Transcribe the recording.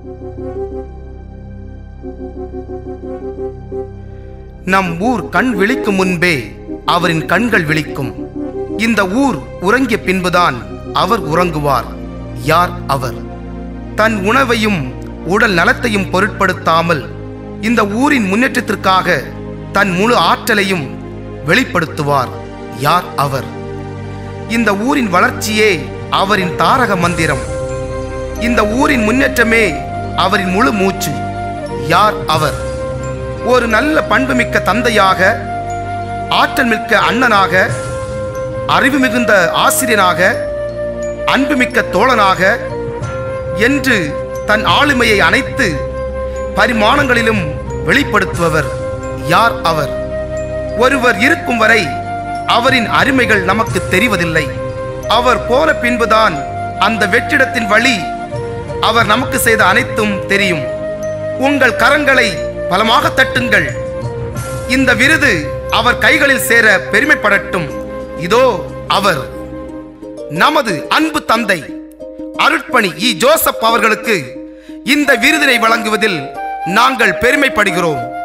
நம் ஊர் கண் விழிக்கும் முன்பே அவரின் கண்கள் விழிக்கும் இந்த ஊர் உறங்கிய பின்புதான் அவர் உறங்குவார் யார் அவர் தன் உணவையும் உடல் நலத்தையும் பொருட்படுத்தாமல் இந்த ஊரின் முன்னேற்றத்திற்காக தன் முழு ஆற்றலையும் வெளிப்படுத்துவார் யார் அவர் இந்த ஊரின் வளர்ச்சியே அவரின் தாரக மந்திரம் இந்த ஊரின் முன்னேற்றமே அவரின் முழு மூச்சு யார் அவர் ஒரு நல்ல பண்புமிக்க தந்தையாக ஆற்றல் மிக்க அண்ணனாக அறிவு மிகுந்த ஆசிரியனாக அன்புமிக்க தோழனாக என்று தன் ஆளுமையை அனைத்து பரிமாணங்களிலும் வெளிப்படுத்துபவர் யார் அவர் ஒருவர் இருக்கும் வரை அவரின் அருமைகள் நமக்கு தெரிவதில்லை அவர் போன பின்புதான் அந்த வெற்றிடத்தின் வழி அவர் நமக்கு செய்த அனைத்தும் தெரியும் உங்கள் கரங்களை பலமாக தட்டுங்கள் இந்த விருது அவர் கைகளில் சேர பெருமைப்படட்டும் இதோ அவர் நமது அன்பு தந்தை அருட்பணி இ ஜோசப் அவர்களுக்கு இந்த விருதினை வழங்குவதில் நாங்கள் பெருமைப்படுகிறோம்